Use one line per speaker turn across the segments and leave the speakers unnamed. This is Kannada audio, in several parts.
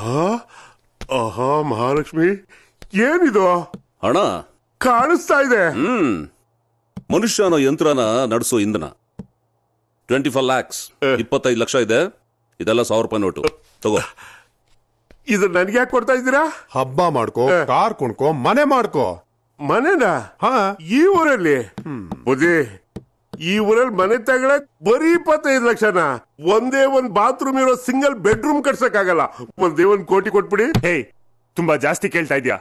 ಆಹಾ ಆಹಾ ಮಹಾಲಕ್ಷ್ಮಿ ಏನಿದು
ಹಣ
ಕಾಣಿಸ್ತಾ ಇದೆ
ಹ್ಮ್ ಮನುಷ್ಯ ಅನ್ನೋ ಯಂತ್ರನ ನಡೆಸೋ ಇಂಧನ ಟ್ವೆಂಟಿ ಫೋರ್ ಲ್ಯಾಕ್ಸ್ ಇಪ್ಪತ್ತೈದು ಲಕ್ಷ ಇದೆ ಇದೆಲ್ಲ ಸಾವಿರ ರೂಪಾಯಿ ನೋಟು ತಗೋ
ಇದು ನನ್ಗೆ ಯಾಕೆ ಕೊಡ್ತಾ ಇದ್ದೀರಾ
ಹಬ್ಬ ಮಾಡ್ಕೋ ಕಾರ್ ಕೊಂಡ್ಕೋ ಮನೆ ಮಾಡ್ಕೋ
ಮನೆನಾ
ಹಾ
ಈ ಊರಲ್ಲಿ ಬುದ್ಧಿ ಈ ಊರಲ್ಲಿ ಮನೆ ತಗೊಳಕ್ ಬರೀ ಇಪ್ಪತ್ತೈದು ಲಕ್ಷನ ಒಂದೇ ಒಂದ್ ಬಾತ್ರೂಮ್ ಇರೋ ಸಿಂಗಲ್ ಬೆಡ್ರೂಮ್ ಕಟ್ಸಕ್ಕಾಗಲ್ಲ ಒಂದೇ ಒಂದ್ ಕೋಟಿ ಕೊಟ್ಬಿಡಿ
ಹೇ ತುಂಬಾ ಜಾಸ್ತಿ ಕೇಳ್ತಾ ಇದ್ಯಾ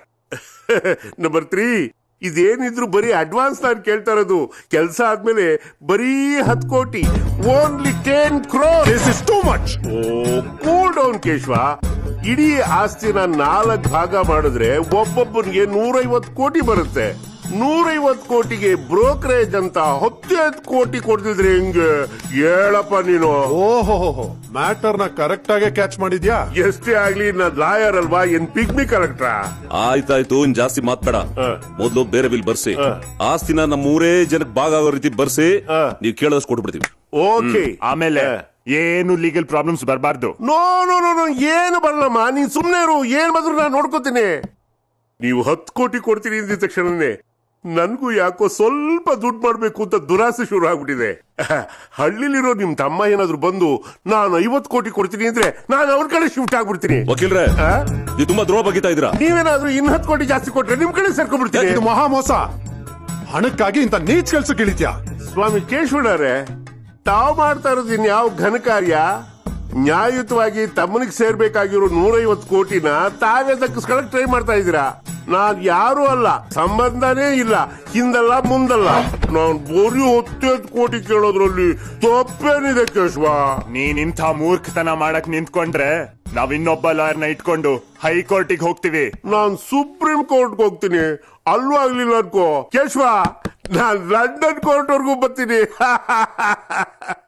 ನಂಬರ್ ತ್ರೀ ಇದೇನಿದ್ರು ಬರೀ ಅಡ್ವಾನ್ಸ್ ನಾನು ಕೇಳ್ತಾ ಇರೋದು ಕೆಲಸ ಆದ್ಮೇಲೆ ಬರೀ ಹತ್ತು ಕೋಟಿ only ten crore
this is too much
cool down Keshava ಇಡೀ ಆಸ್ತಿನ ನಾಲ್ಕು ಭಾಗ ಮಾಡಿದ್ರೆ ಒಬ್ಬೊಬ್ಬನಿಗೆ ನೂರೈವತ್ತು ಕೋಟಿ ಬರುತ್ತೆ ನೂರೈವತ್ತು ಕೋಟಿಗೆ ಬ್ರೋಕರೇಜ್ ಅಂತ ಹತ್ತೈದು ಕೋಟಿ ಕೊಡ್ತಿದ್ರೆ ಹೆಂಗೆ ಹೇಳಪ್ಪ ನೀನು
ಓಹೋ ಮ್ಯಾಟರ್ ನ ಕರೆಕ್ಟ್ ಆಗಿ ಕ್ಯಾಚ್ ಮಾಡಿದ್ಯಾ
ಎಷ್ಟೇ ಆಗ್ಲಿ ನಾನ್ ಲಾಯರ್ ಅಲ್ವಾ ಏನ್ ಪಿಗ್ಮಿ ಕಲೆಕ್ಟ್ರಾ
ಆಯ್ತಾಯ್ತು ಇನ್ ಜಾಸ್ತಿ ಮಾತ್ಬೇಡ ಮೊದ್ಲು ಬೇರೆ ಬಿಲ್ ಬರ್ಸಿ ಆಸ್ತಿನ ನಮ್ಮ ಮೂರೇ ಜನಕ್ಕೆ ಭಾಗ ಆಗೋ ರೀತಿ ಬರ್ಸಿ ನೀವು ಕೇಳೋದಷ್ಟು ಕೊಟ್ಬಿಡ್ತೀವಿ
ಓಕೆ
ಆಮೇಲೆ ಏನು ಲೀಗಲ್ ಪ್ರಾಬ್ಲಮ್ಸ್ ಬರಬಾರ್ದು
ನೋ ನೋ ನೋ ನೋ ಏನು ಬರಲ್ಲಮ್ಮ ನೀನ್ ಸುಮ್ನೆ ಇರು ಏನ್ ಬಂದ್ರು ನಾನು ನೋಡ್ಕೋತೀನಿ ನೀವು ಹತ್ತು ಕೋಟಿ ಕೊಡ್ತೀನಿ ಅಂದಿದ ತಕ್ಷಣನೇ ನನ್ಗೂ ಯಾಕೋ ಸ್ವಲ್ಪ ದುಡ್ಡು ಮಾಡ್ಬೇಕು ಅಂತ ದುರಾಸೆ ಶುರು ಆಗ್ಬಿಟ್ಟಿದೆ ಹಳ್ಳಿಲಿರೋ ನಿಮ್ ತಮ್ಮ ಏನಾದ್ರು ಬಂದು ನಾನು ಐವತ್ತು ಕೋಟಿ ಕೊಡ್ತೀನಿ ಅಂದ್ರೆ ನಾನು ಅವ್ರ ಕಡೆ ಶಿಫ್ಟ್ ಆಗ್ಬಿಡ್ತೀನಿ
ವಕೀಲ್ರೆ
ಆ?
ನೀವು ತುಂಬಾ ದ್ರೋಹ ಬಗಿತಾ ಇದ್ದೀರಾ
ನೀವೇನಾದ್ರೂ ಇನ್ ಹತ್ತು ಕೋಟಿ ಜಾಸ್ತಿ ಕೊಟ್ರೆ ನಿಮ್ ಕಡೆ ಸೇರ್ಕೊಂಡ್ಬಿಡ್ತೀನಿ
ಇದು ಮಹಾ ಮೋಸ ಹಣಕ್ಕಾಗಿ ಇಂತ ನೀಚ್ ಕೆಲ್ಸಕ್ಕೆ ಇಳಿತ್ಯಾ
ಸ್ವಾಮಿ ಕೇಶವಣ್ಣರೇ ತಾವು ಮಾಡ್ತಾ ಇರೋದು ಇನ್ಯಾವ ಘನ ಕಾರ್ಯ ನ್ಯಾಯಯುತವಾಗಿ ತಮ್ಮನಿಗೆ ಸೇರ್ಬೇಕಾಗಿರೋ ನೂರೈವತ್ತು ಕೋಟಿನ ತಾವೇ ದಕ್ಕಿಸ್ಕೊಳಕ್ ಟ್ರೈ ಮಾಡ್ತಾ ಇದ್ದೀರಾ ನಾನ್ ಯಾರು ಅಲ್ಲ ಸಂಬಂಧನೇ ಇಲ್ಲ ಹಿಂದಲ್ಲ ಮುಂದಲ್ಲ ನಾನ್ ಬರೀ ಹತ್ತೈದು ಕೋಟಿ ಕೇಳೋದ್ರಲ್ಲಿ ತಪ್ಪೇನಿದೆ ಕೇಶವ
ನೀನ್ ಇಂಥ ಮೂರ್ಖತನ ಮಾಡಕ್ ನಿಂತ್ಕೊಂಡ್ರೆ ನಾವ್ ಇನ್ನೊಬ್ಬ ಲಾಯರ್ನ ಇಟ್ಕೊಂಡು ಹೈಕೋರ್ಟಿಗೆ ಹೋಗ್ತೀವಿ
ನಾನ್ ಸುಪ್ರೀಂ ಕೋರ್ಟ್ಗೆ ಹೋಗ್ತೀನಿ ಅಲ್ಲೂ ಆಗ್ಲಿಲ್ಲ ಅನ್ಕೋ ಕೇಶವ ನಾನ್ ಲಂಡನ್ ಕೋರ್ಟ್ ವರ್ಗೂ ಬರ್ತೀನಿ